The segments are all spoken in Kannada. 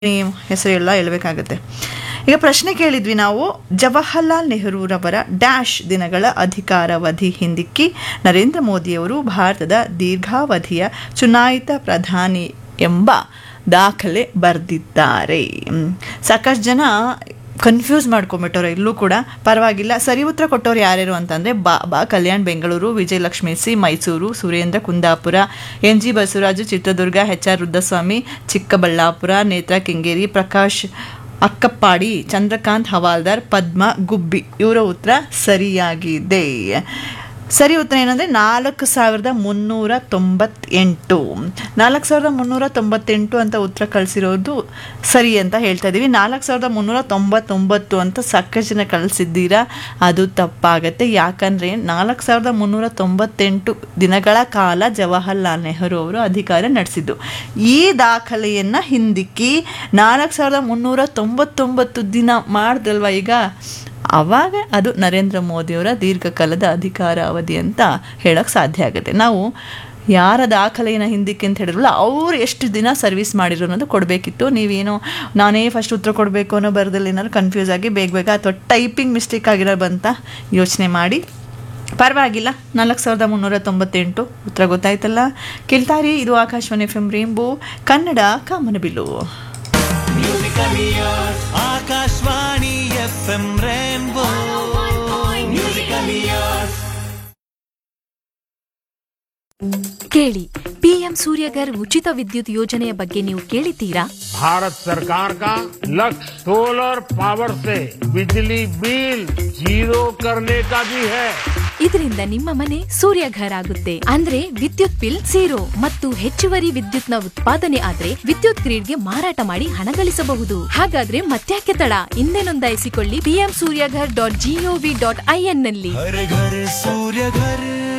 ಹೆಸರು ಎಲ್ಲ ಹೇಳಬೇಕಾಗತ್ತೆ ಈಗ ಪ್ರಶ್ನೆ ಕೇಳಿದ್ವಿ ನಾವು ಜವಾಹರ್ಲಾಲ್ ನೆಹರೂರವರ ಡ್ಯಾಶ್ ದಿನಗಳ ಅಧಿಕಾರಾವಧಿ ಹಿಂದಿಕ್ಕಿ ನರೇಂದ್ರ ಮೋದಿಯವರು ಭಾರತದ ದೀರ್ಘಾವಧಿಯ ಚುನಾಯಿತ ಪ್ರಧಾನಿ ಎಂಬ ದಾಖಲೆ ಬರೆದಿದ್ದಾರೆ ಹ್ಮ್. ಸಾಕಷ್ಟು ಜನ ಕನ್ಫ್ಯೂಸ್ ಮಾಡ್ಕೊಂಬಿಟ್ಟವ್ರೆ ಇಲ್ಲೂ ಕೂಡ ಪರವಾಗಿಲ್ಲ ಸರಿ ಉತ್ತರ ಕೊಟ್ಟವ್ರು ಯಾರ್ಯಾರು ಅಂತಂದರೆ Baba Kalyan Bengaluru Vijayalakshmi C Mysuru Surendra Kundapura N G Basavaraju Chitradurga H R Rudraswamy Chikkaballapura Netra Kengeri Prakash ಅಕ್ಕಪ್ಪಾಡಿ Chandrakant ಹವಾಲ್ದಾರ್ ಪದ್ಮ ಗುಬ್ಬಿ ಇವರ ಉತ್ತರ ಸರಿಯಾಗಿದೆ ಸರಿ ಉತ್ತರ ಏನಂದರೆ ನಾಲ್ಕು ಸಾವಿರದ ಮುನ್ನೂರ ತೊಂಬತ್ತೆಂಟು ನಾಲ್ಕು ಸಾವಿರದ ಮುನ್ನೂರ ತೊಂಬತ್ತೆಂಟು ಅಂತ ಉತ್ತರ ಕಳಿಸಿರೋದು ಸರಿ ಅಂತ ಹೇಳ್ತಾ ಇದ್ದೀವಿ ನಾಲ್ಕು ಸಾವಿರದ ಮುನ್ನೂರ ತೊಂಬತ್ತೊಂಬತ್ತು ಅಂತ ಸಾಕಷ್ಟು ಜನ ಕಳಿಸಿದ್ದೀರಾ ಅದು ತಪ್ಪಾಗತ್ತೆ ಯಾಕಂದರೆ ನಾಲ್ಕು ಸಾವಿರದ ಮುನ್ನೂರ ತೊಂಬತ್ತೆಂಟು ದಿನಗಳ ಕಾಲ ಜವಾಹರ್ಲಾಲ್ ನೆಹರು ಅವರು ಅಧಿಕಾರ ನಡೆಸಿದ್ದು ಈ ದಾಖಲೆಯನ್ನು ಹಿಂದಿಕ್ಕಿ ನಾಲ್ಕು ಸಾವಿರದ ಮುನ್ನೂರ ತೊಂಬತ್ತೊಂಬತ್ತು ದಿನ ಮಾಡ್ದಲ್ವ ಈಗ ಆವಾಗ ಅದು ನರೇಂದ್ರ ಮೋದಿಯವರ ದೀರ್ಘಕಾಲದ ಅಧಿಕಾರ ಅವಧಿ ಅಂತ ಹೇಳೋಕ್ಕೆ ಸಾಧ್ಯ ಆಗುತ್ತೆ ನಾವು ಯಾರ ದಾಖಲೆಯನ್ನು ಹಿಂದಕ್ಕೆ ಅಂತ ಹೇಳಿದ್ರಲ್ಲ ಅವ್ರು ಎಷ್ಟು ದಿನ ಸರ್ವಿಸ್ ಮಾಡಿರೋ ಅನ್ನೋದು ಕೊಡಬೇಕಿತ್ತು ನೀವೇನೋ ನಾನೇ ಫಸ್ಟ್ ಉತ್ತರ ಕೊಡಬೇಕು ಅನ್ನೋ ಬರದಲ್ಲಿ ಏನಾದ್ರು ಕನ್ಫ್ಯೂಸ್ ಆಗಿ ಬೇಗ ಬೇಗ ಅಥವಾ ಟೈಪಿಂಗ್ ಮಿಸ್ಟೇಕ್ ಆಗಿರೋ ಬಂತ ಯೋಚನೆ ಮಾಡಿ ಪರವಾಗಿಲ್ಲ ನಾಲ್ಕು ಸಾವಿರದ ಮುನ್ನೂರ ತೊಂಬತ್ತೆಂಟು ಉತ್ತರ ಗೊತ್ತಾಯ್ತಲ್ಲ ಕೇಳ್ತಾರಿ ಇದು Akashvani F M rainbow Kannada ಕಾಮನಬಿಲ್ಲು Akashvani F M rainbow musical years ಕೇಳಿ ಪಿಎಂ ಸೂರ್ಯಗರ್ ಉಚಿತ ವಿದ್ಯುತ್ ಯೋಜನೆಯ ಬಗ್ಗೆ ನೀವು ಕೇಳಿದ್ದೀರಾ भारत सरकार का लक्ष्य सोलर पावर से बिजली बिल जीरो करने का भी है ಇದರಿಂದ ನಿಮ್ಮ ಮನೆ ಸೂರ್ಯಘರ್ ಆಗುತ್ತೆ ಅಂದ್ರೆ ವಿದ್ಯುತ್ ಬಿಲ್ ಝೀರೋ ಮತ್ತು ಹೆಚ್ಚುವರಿ ವಿದ್ಯುತ್ನ ಉತ್ಪಾದನೆ ಆದ್ರೆ ವಿದ್ಯುತ್ ಗ್ರಿಡ್ಗೆ ಮಾರಾಟ ಮಾಡಿ ಹಣ ಗಳಿಸಬಹುದು ಹಾಗಾದ್ರೆ ಮತ್ತ್ಯಾಕೆ ತಡ ಹಿಂದೆ ನೋಂದಾಯಿಸಿಕೊಳ್ಳಿ PM Suryaghar dot GOV dot IN ನಲ್ಲಿ ಹರ ಘರ ಸೂರ್ಯ ಘರ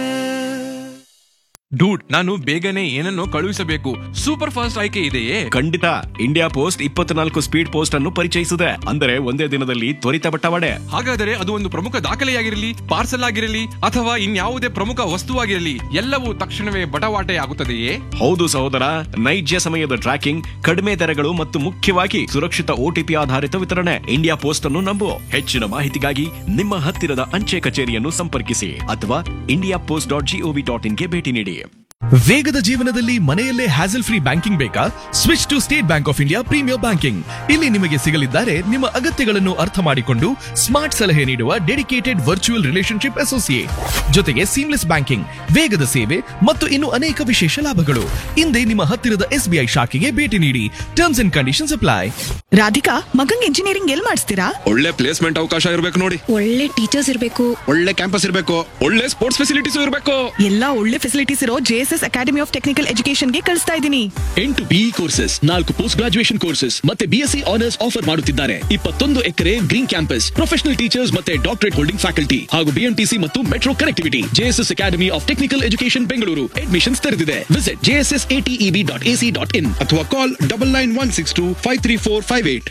ಡೂಡ್ ನಾನು ಬೇಗನೆ ಏನನ್ನೋ ಕಳುಹಿಸಬೇಕು ಸೂಪರ್ ಫಾಸ್ಟ್ ಆಯ್ಕೆ ಇದೆಯೇ ಖಂಡಿತ ಇಂಡಿಯಾ ಪೋಸ್ಟ್ ಇಪ್ಪತ್ನಾಲ್ಕು ಸ್ಪೀಡ್ ಪೋಸ್ಟ್ ಅನ್ನು ಪರಿಚಯಿಸಿದೆ ಅಂದರೆ ಒಂದೇ ದಿನದಲ್ಲಿ ತ್ವರಿತ ಬಟ್ಟವಾಡೆ ಹಾಗಾದರೆ ಅದು ಒಂದು ಪ್ರಮುಖ ದಾಖಲೆಯಾಗಿರಲಿ ಪಾರ್ಸಲ್ ಆಗಿರಲಿ ಅಥವಾ ಇನ್ಯಾವುದೇ ಪ್ರಮುಖ ವಸ್ತುವಾಗಿರಲಿ ಎಲ್ಲವೂ ತಕ್ಷಣವೇ ಬಟವಾಟೆ ಆಗುತ್ತದೆಯೇ ಹೌದು ಸಹೋದರ ನೈಜ ಸಮಯದ ಟ್ರ್ಯಾಕಿಂಗ್ ಕಡಿಮೆ ದರಗಳು ಮತ್ತು ಮುಖ್ಯವಾಗಿ ಸುರಕ್ಷಿತ ಓಟಿಪಿ ಆಧಾರಿತ ವಿತರಣೆ ಇಂಡಿಯಾ ಪೋಸ್ಟ್ ಅನ್ನು ನಂಬು ಹೆಚ್ಚಿನ ಮಾಹಿತಿಗಾಗಿ ನಿಮ್ಮ ಹತ್ತಿರದ ಅಂಚೆ ಕಚೇರಿಯನ್ನು ಸಂಪರ್ಕಿಸಿ ಅಥವಾ India post dot GOV dot ಇನ್ಗೆ ಭೇಟಿ ನೀಡಿ ವೇಗದ ಜೀವನದಲ್ಲಿ ಮನೆಯಲ್ಲೇ ಹ್ಯಾಸಲ್ ಫ್ರೀ ಬ್ಯಾಂಕಿಂಗ್ ಬೇಕಾ switch to State Bank of India premier banking ಇಲ್ಲಿ ನಿಮಗೆ ಸಿಗಲಿದ್ದಾರೆ ನಿಮ್ಮ ಅಗತ್ಯಗಳನ್ನು ಅರ್ಥ ಮಾಡಿಕೊಂಡು ಸ್ಮಾರ್ಟ್ ಸಲಹೆ ನೀಡುವ ಡೆಡಿಕೇಟೆಡ್ ವರ್ಚುವಲ್ ರಿಲೇಶನ್ಶಿಪ್ ಅಸೋಸಿಯೇಟ್ ಜೊತೆಗೆ ಸೀಮ್ಲೆಸ್ ಬ್ಯಾಂಕಿಂಗ್ ವೇಗದ ಸೇವೆ ಮತ್ತು ಇನ್ನು ಅನೇಕ ವಿಶೇಷ ಲಾಭಗಳು ಹಿಂದೆ ನಿಮ್ಮ ಹತ್ತಿರದ ಎಸ್ಬಿಐ ಶಾಖೆಗೆ ಭೇಟಿ ನೀಡಿ terms and conditions apply Radhika ಮಗಂಗ್ ಇಂಜಿನಿಯರಿಂಗ್ ಎಲ್ ಮಾಡಿಸ್ತೀರಾ ಒಳ್ಳೆ ಪ್ಲೇಸ್ಮೆಂಟ್ ಅವಕಾಶ ಇರಬೇಕು ನೋಡಿ ಒಳ್ಳೆ ಟೀಚರ್ಸ್ ಇರಬೇಕು ಒಳ್ಳೆ ಕ್ಯಾಂಪಸ್ ಇರಬೇಕು ಒಳ್ಳೆ ಸ್ಪೋರ್ಟ್ಸ್ ಫೆಸಿಲಿಟೀಸ್ ಇರಬೇಕು ಎಲ್ಲಾ ಒಳ್ಳೆ ಫೆಸಿಲಿಟೀಸ್ ಇರೋ ಜೆಎಸ್ಎಸ್ ಅಕಾಡೆಮಿ ಆಫ್ ಟೆಕ್ನಿಕಲ್ ಎಜುಕೇಶನ್ಗೆ ಕಳಿಸ್ತಾ ಇದ್ದೀನಿ ಎಂಟು ಬಿಇ ಕೋರ್ಸಸ್ ನಾಲ್ಕು ಪೋಸ್ಟ್ ಗ್ರಾಜುಯೇಷನ್ ಕೋರ್ಸಸ್ ಮತ್ತೆ ಬಿಎಸ್ಸಿ ಆನರ್ಸ್ ಆಫರ್ ಮಾಡುತ್ತಿದ್ದಾರೆ ಇಪ್ಪತ್ತೊಂದು acre green campus professional teachers ಮತ್ತೆ ಡಾಕ್ಟರೇಟ್ ಹೋಲ್ಡಿಂಗ್ ಫ್ಯಾಕಲ್ಟಿ ಹಾಗೂ ಬಿಎಂಟಿಸಿ ಮತ್ತು metro connectivity JSS academy of technical education Bengaluru admissions ತೆರೆದಿದೆ visit JSS ATEB dot AC dot in ಅಥವಾ call double nine one six two five three four five eight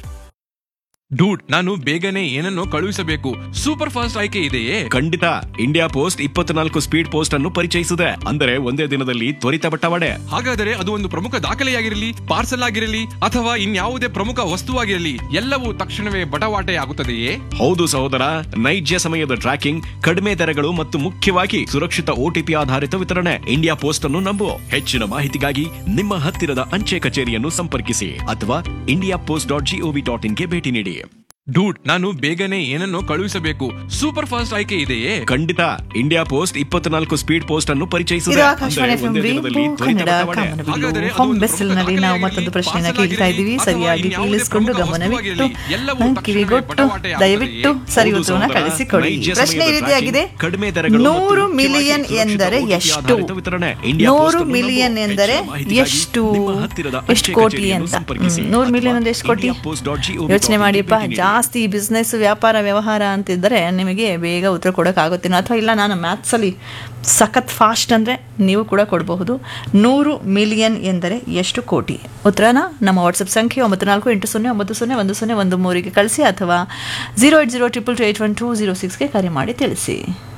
dude ನಾನು ಬೇಗನೆ ಏನನ್ನೋ ಕಳುಹಿಸಬೇಕು ಸೂಪರ್ ಫಾಸ್ಟ್ ಆಯ್ಕೆ ಇದೆಯೇ ಖಂಡಿತ ಇಂಡಿಯಾ ಪೋಸ್ಟ್ ಇಪ್ಪತ್ನಾಲ್ಕು ಸ್ಪೀಡ್ ಪೋಸ್ಟ್ ಅನ್ನು ಪರಿಚಯಿಸಿದೆ ಅಂದರೆ ಒಂದೇ ದಿನದಲ್ಲಿ ತ್ವರಿತ ಬಟ್ಟವಾಡೆ ಹಾಗಾದರೆ ಅದು ಒಂದು ಪ್ರಮುಖ ದಾಖಲೆಯಾಗಿರಲಿ ಪಾರ್ಸಲ್ ಆಗಿರಲಿ ಅಥವಾ ಇನ್ಯಾವುದೇ ಪ್ರಮುಖ ವಸ್ತುವಾಗಿರಲಿ ಎಲ್ಲವೂ ತಕ್ಷಣವೇ ಬಟವಾಟೆ ಆಗುತ್ತದೆಯೇ ಹೌದು ಸಹೋದರ ನೈಜ ಸಮಯದ ಟ್ರ್ಯಾಕಿಂಗ್ ಕಡಿಮೆ ದರಗಳು ಮತ್ತು ಮುಖ್ಯವಾಗಿ ಸುರಕ್ಷಿತ ಓಟಿಪಿ ಆಧಾರಿತ ವಿತರಣೆ ಇಂಡಿಯಾ ಪೋಸ್ಟ್ ಅನ್ನು ನಂಬು ಹೆಚ್ಚಿನ ಮಾಹಿತಿಗಾಗಿ ನಿಮ್ಮ ಹತ್ತಿರದ ಅಂಚೆ ಕಚೇರಿಯನ್ನು ಸಂಪರ್ಕಿಸಿ ಅಥವಾ India post dot GOV dot ಇನ್ಗೆ ಭೇಟಿ ನೀಡಿ ಡೂಡ್ ನಾನು ಬೇಗನೆ ಏನನ್ನೋ ಕಳುಹಿಸಬೇಕು ಸೂಪರ್ ಫಾಸ್ಟ್ ಆಯ್ಕೆ ಇದೆಯೇ ಖಂಡಿತ ಇಂಡಿಯಾ ಪೋಸ್ಟ್ ಇಪ್ಪತ್ನಾಲ್ಕು ಸ್ಪೀಡ್ ಪೋಸ್ಟ್ ಅನ್ನು ಇದು ಪರಿಚಯಿಸಿದೆ ಆಕಾಶವಾಣಿ ಎಫ್ ಎಂ ಒಂದೇ ರೇಂಬು ದಿನದಲ್ಲಿ ತ್ವರಿತ ಕನ್ನಡ ಬಟ್ಟವಾಡೆ ಕಾಮನಬಿಲ್ಲು ಹಾಗಾದರೆ ಅದು ಹೋಮ್ ಒಂದು ಬೆಸ್ಸಲ್ನಲ್ಲಿ ಪ್ರಮುಖ ನಾವು ದಾಖಲೆಯಾಗಿರಲಿ, ಮತ್ತೊಂದು ಪ್ರಶ್ನೆಯನ್ನ ಪಾರ್ಸಲ್ ಕೇಳ್ತಾ ಇದ್ದೀವಿ ಆಗಿರಲಿ, ಸರಿಯಾಗಿ ಅಥವಾ ಕೇಳಿಸ್ಕೊಂಡು ಇನ್ಯಾವುದೇ ಗಮನವಿಟ್ಟು ಪ್ರಮುಖ ಎಲ್ಲವೂ ನನ್ನ ತಕ್ಷಣವೇ ಕಿವಿಗೊಟ್ಟು ಬಟವಾಟೆ ದಯವಿಟ್ಟು ಆಗುತ್ತದೆಯೇ? ಸರಿ ಹೌದು ಉತ್ತರವನ್ನು ಸಹೋದರ. ಕಳಿಸಿಕೊಡಿ ನೈಜ ಪ್ರಶ್ನೆ ಈ ಸಮಯದ ರೀತಿಯಾಗಿದೆ tracking, ಕಡಿಮೆ ದರಗಳು ಮತ್ತು ನೂರು ಮುಖ್ಯವಾಗಿ ಮಿಲಿಯನ್ ಸುರಕ್ಷಿತ ಎಂದರೆ ಓಟಿಪಿ ಎಷ್ಟು ಆಧಾರಿತ ವಿತರಣೆ. ಇಂಡಿಯಾ ನೂರು ಪೋಸ್ಟ್ ಅನ್ನು ಮಿಲಿಯನ್ ನಂಬು. ಎಂದರೆ ಹೆಚ್ಚಿನ ಮಾಹಿತಿಗಾಗಿ ಎಷ್ಟು ನಿಮ್ಮ ಹತ್ತಿರದ ಎಷ್ಟು ಅಂಚೆ ಕೋಟಿ ಕಚೇರಿಯನ್ನು ಅಂತ ಸಂಪರ್ಕಿಸಿ. ನೂರು ಅಥವಾ ಮಿಲಿಯನ್ ಅಂದ್ರೆ ಎಷ್ಟು ಕೋಟಿ indiapost.gov.in ಯೋಚನೆ ಮಾಡಿಯಪ್ಪ ಭೇಟಿ ನೀಡಿ. ಜಾಸ್ತಿ ಬಿಸ್ನೆಸ್ ವ್ಯಾಪಾರ ವ್ಯವಹಾರ ಅಂತಿದ್ದರೆ ನಿಮಗೆ ಬೇಗ ಉತ್ತರ ಕೊಡೋಕ್ಕಾಗುತ್ತೇನೋ ಅಥವಾ ಇಲ್ಲ ನಾನು ಮ್ಯಾಥ್ಸಲ್ಲಿ ಸಖತ್ ಫಾಸ್ಟ್ ಅಂದರೆ ನೀವು ಕೂಡ ಕೊಡಬಹುದು ನೂರು ಮಿಲಿಯನ್ ಎಂದರೆ ಎಷ್ಟು ಕೋಟಿ ಉತ್ತರನ ನಮ್ಮ ವಾಟ್ಸಪ್ ಸಂಖ್ಯೆ ಒಂಬತ್ತು ನಾಲ್ಕು ಎಂಟು ಸೊನ್ನೆ ಒಂಬತ್ತು ಸೊನ್ನೆ ಒಂದು ಸೊನ್ನೆ ಒಂದು ಮೂರಿಗೆ ಕಳಿಸಿ ಅಥವಾ zero eight zero triple two eight one two zero ಸಿಕ್ಸ್ಗೆ ಕರೆ ಮಾಡಿ ತಿಳಿಸಿ